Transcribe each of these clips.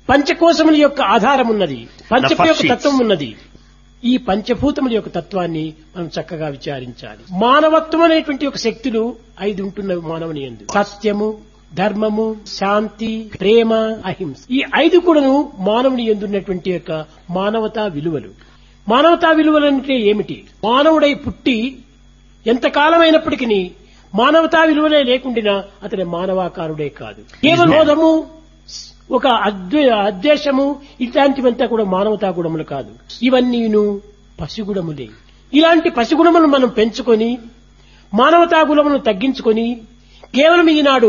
పంచకోశముల యొక్క ఆధారం ఉన్నది పంచపు first యొక్క sheets. తత్వం ఉన్నది ఈ పంచభూతముల యొక్క తత్వాన్ని మనం చక్కగా విచారించాలి మానవత్వం అనేటువంటి ఒక శక్తులు ఐదు ఉంటున్నవి మానవుని ఎందు సత్యము ధర్మము శాంతి ప్రేమ అహింస ఈ ఐదు కూడాను మానవుని ఎందున్నటువంటి యొక్క మానవతా విలువలు మానవతా విలువలు అంటే ఏమిటి మానవుడై పుట్టి ఎంతకాలమైనప్పటికీ మానవతా విలువలే లేకుండినా అతని మానవాకారుడే కాదు కేవలం క్రోధము ఒక అద్వే అద్వేషము ఇట్లాంటివంతా కూడా మానవతా గుణములు కాదు ఇవన్నీను పసిగుణములే ఇలాంటి పసిగుణములను మనం పెంచుకొని మానవతా గుణములను తగ్గించుకొని కేవలం ఈనాడు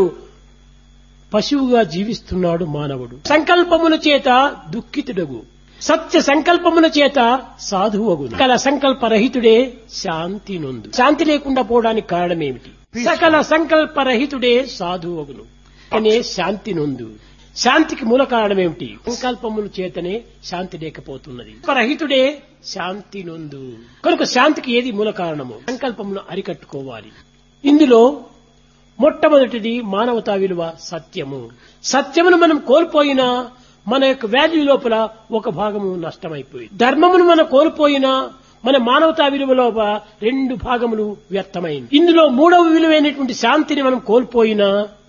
పశువుగా జీవిస్తున్నాడు మానవుడు సంకల్పముల చేత దుఃఖితుడగు సత్య సంకల్పముల చేత సాధువగు సకల సంకల్పరహితుడే శాంతి నొందు శాంతి లేకుండా పోవడానికి కారణమేమిటి సకల సంకల్పరహితుడే సాధువగును అనే శాంతి నొందు శాంతికి మూల కారణం ఏమిటి సంకల్పముల చేతనే శాంతి లేకపోతున్నది రహితుడే శాంతి నొందు కనుక శాంతికి ఏది మూల కారణము సంకల్పమును అరికట్టుకోవాలి ఇందులో మొట్టమొదటిది మానవతా విలువ సత్యము సత్యమును మనం కోల్పోయినా మన యొక్క వాల్యూ లోపల ఒక భాగము నష్టమైపోయింది ధర్మమును మనం కోల్పోయినా మన మానవతా విలువ లోపల రెండు భాగములు వ్యర్థమైంది ఇందులో మూడవ విలువైనటువంటి శాంతిని మనం కోల్పోయినా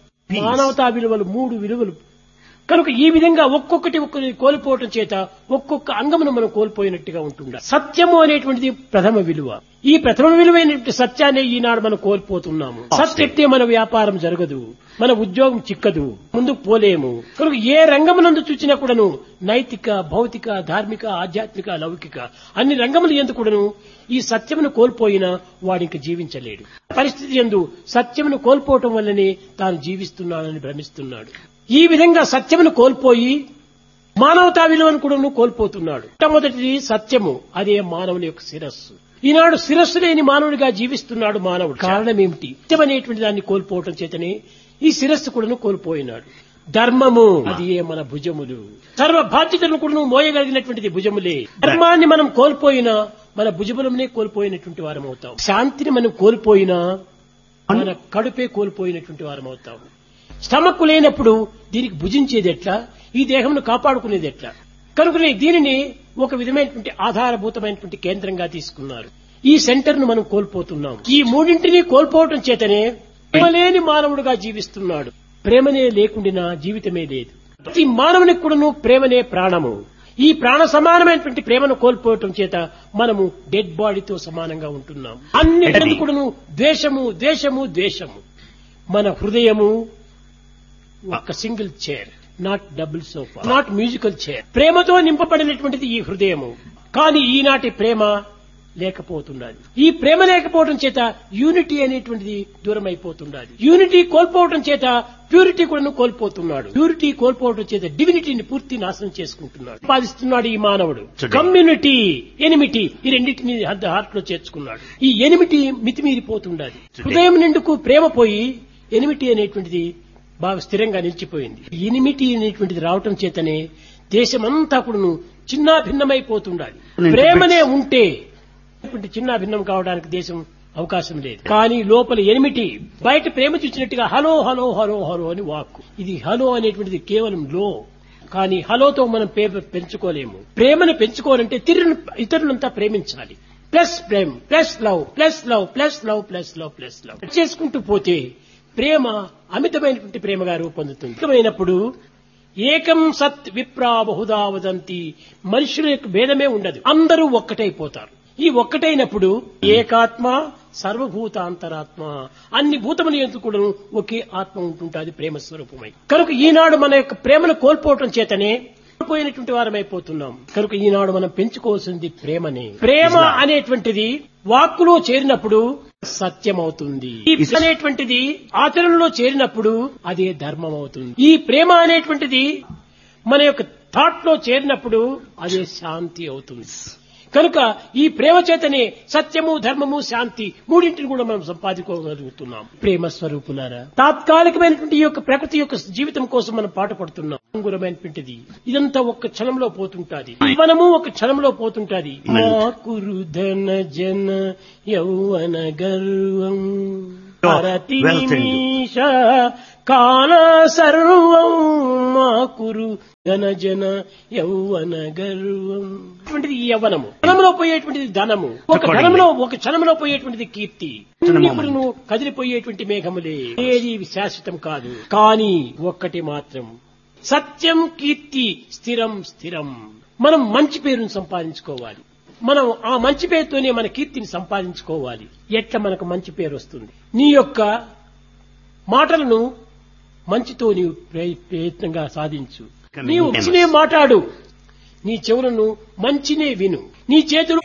మానవతా విలువలు మూడు విలువలు కనుక ఈ విధంగా ఒక్కొక్కటి ఒక్కటి కోల్పోవటం చేత ఒక్కొక్క అంగమును మనం కోల్పోయినట్టుగా ఉంటుండ సత్యము అనేటువంటిది ప్రథమ విలువ ఈ ప్రథమ విలువైనటువంటి సత్యాన్ని ఈనాడు మనం కోల్పోతున్నాము సత్యతే మన వ్యాపారం జరగదు మన ఉద్యోగం చిక్కదు ముందుకు పోలేము కనుక ఏ రంగమునందు చూసినా కూడాను నైతిక భౌతిక ధార్మిక ఆధ్యాత్మిక లౌకిక అన్ని రంగములు ఎందుకు కూడాను ఈ సత్యమును కోల్పోయినా వాడింక జీవించలేడు పరిస్థితి ఎందు సత్యమును కోల్పోవటం వల్లనే తాను జీవిస్తున్నానని భ్రమిస్తున్నాడు ఈ విధంగా సత్యమును కోల్పోయి మానవతా విలువను కూడా కోల్పోతున్నాడు మొట్టమొదటిది సత్యము అదే మానవుని యొక్క శిరస్సు ఈనాడు శిరస్సు లేని మానవుడిగా జీవిస్తున్నాడు మానవుడు కారణం ఏమిటి సత్యం అనేటువంటి దాన్ని కోల్పోవటం చేతనే ఈ శిరస్సు కూడా కోల్పోయినాడు ధర్మము అది ఏ మన భుజములు సర్వ బాధ్యతలను కూడా మోయగలిగినటువంటిది భుజములే ధర్మాన్ని మనం కోల్పోయినా మన భుజములనే కోల్పోయినటువంటి వారం అవుతాం శాంతిని మనం కోల్పోయినా మన కడుపే కోల్పోయినటువంటి వారం అవుతాము స్టమక్ లేనప్పుడు దీనికి భుజించేది ఎట్లా ఈ దేహంను కాపాడుకునేది ఎట్లా కనుకనే దీనిని ఒక విధమైనటువంటి ఆధారభూతమైనటువంటి కేంద్రంగా తీసుకున్నారు ఈ సెంటర్ ను మనం కోల్పోతున్నాం ఈ మూడింటిని కోల్పోవటం చేతనే ప్రేమలేని మానవుడుగా జీవిస్తున్నాడు ప్రేమనే లేకుండినా జీవితమే లేదు ప్రతి మానవునికి కూడాను ప్రేమనే ప్రాణము ఈ ప్రాణ సమానమైనటువంటి ప్రేమను కోల్పోవటం చేత మనము డెడ్ బాడీతో సమానంగా ఉంటున్నాం అన్ని కూడాను ద్వేషము ద్వేషము ద్వేషము మన హృదయము ఒక single chair not double sofa not musical chair ప్రేమతో నింపబడినటువంటిది ఈ హృదయము కానీ ఈనాటి ప్రేమ లేకపోతున్నది ఈ ప్రేమ లేకపోవడం చేత యూనిటీ అనేటువంటిది దూరం అయిపోతున్నది యూనిటీ కోల్పోవడం చేత ప్యూరిటీ కూడా కోల్పోతున్నాడు ప్యూరిటీ కోల్పోవడం చేత డివినిటీని పూర్తి నాశనం చేసుకుంటున్నాడు సంపాదిస్తున్నాడు ఈ మానవుడు Today. కమ్యూనిటీ ఎనిమిటీ ఈ రెండింటిని హార్ట్ లో చేర్చుకున్నాడు ఈ ఎనిమిటీ మితిమీరిపోతుండాలి హృదయం నిండుకు ప్రేమ పోయి ఎనిమిటీ అనేటువంటిది బాగా స్థిరంగా నిలిచిపోయింది ఎనిమిటీ అనేటువంటిది రావటం చేతనే దేశమంతా కూడాను చిన్నా భిన్నమైపోతుండాలి ప్రేమనే ఉంటే ఇటువంటి చిన్న భిన్నం కావడానికి దేశం అవకాశం లేదు కానీ లోపల ఎనిమిటి బయట ప్రేమ చూసినట్టుగా హలో హలో హలో హలో అని వాక్కు ఇది హలో అనేటువంటిది కేవలం లో కానీ హలోతో మనం ప్రేమ పెంచుకోలేము ప్రేమను పెంచుకోవాలంటే తిరును ఇతరులంతా ప్రేమించాలి ప్లస్ ప్రేమ్ plus love plus love plus love plus love plus love చేసుకుంటూ పోతే ప్రేమ అమితమైనటువంటి ప్రేమగా రూపొందుతుంది అమితమైనప్పుడు ఏకం సత్ విప్రా బహుదా వదంతి మనుషుల యొక్క భేదమే ఉండదు అందరూ ఒక్కటైపోతారు ఈ ఒక్కటైనప్పుడు ఏకాత్మ సర్వభూతాంతరాత్మ అన్ని భూతములు ఎందుకు కూడా ఒకే ఆత్మ ఉంటుంటుంది ప్రేమ స్వరూపమై కనుక ఈనాడు మన యొక్క ప్రేమను కోల్పోవటం చేతనే కోల్పోయినటువంటి వారమైపోతున్నాం కనుక ఈనాడు మనం పెంచుకోవాల్సింది ప్రేమనే ప్రేమ అనేటువంటిది వాక్కులో చేరినప్పుడు సత్యం అవుతుంది ఈ ప్రేమ అనేటువంటిది ఆచరణలో చేరినప్పుడు అదే ధర్మం అవుతుంది ఈ ప్రేమ అనేటువంటిది మన యొక్క థాట్ లో చేరినప్పుడు అదే శాంతి అవుతుంది కనుక ఈ ప్రేమ చేతనే సత్యము ధర్మము శాంతి మూడింటిని కూడా మనం సంపాదించుకోగలుగుతున్నాం ప్రేమ స్వరూపులారా తాత్కాలికమైనటువంటి ఈ యొక్క ప్రకృతి యొక్క జీవితం కోసం మనం పాట పడుతున్నాం అంగురమైనటువంటిది ఇదంతా ఒక్క క్షణంలో పోతుంటాది మనము ఒక క్షణంలో పోతుంటాది మా కురుధన జన యౌవన గర్వం Oh, హరతి well, thank you. నిమిష కాల సర్వం మాకురు ఘన జన యౌవన గర్వం అటువంటిది ఈ యవ్వనము ధనంలో పోయేటువంటిది ధనము ఒక Accordingly. ధనంలో ఒక క్షణంలో పోయేటువంటిది కీర్తి In a moment. ఇప్పుడు నువ్వు కదిలిపోయేటువంటి మేఘములే ఏది శాశ్వతం కాదు కానీ ఒక్కటి మాత్రం సత్యం కీర్తి స్థిరం స్థిరం మనం మంచి పేరును సంపాదించుకోవాలి మనం ఆ మంచి పేరుతోనే మన కీర్తిని సంపాదించుకోవాలి ఎట్లా మనకు మంచి పేరు వస్తుంది నీ యొక్క మాటలను మంచితో నీవు ప్రయ- ప్రయత్నంగా సాధించు Becoming నీవు famous. మంచినే మాట్లాడు నీ చెవులను మంచినే విను నీ చేతులు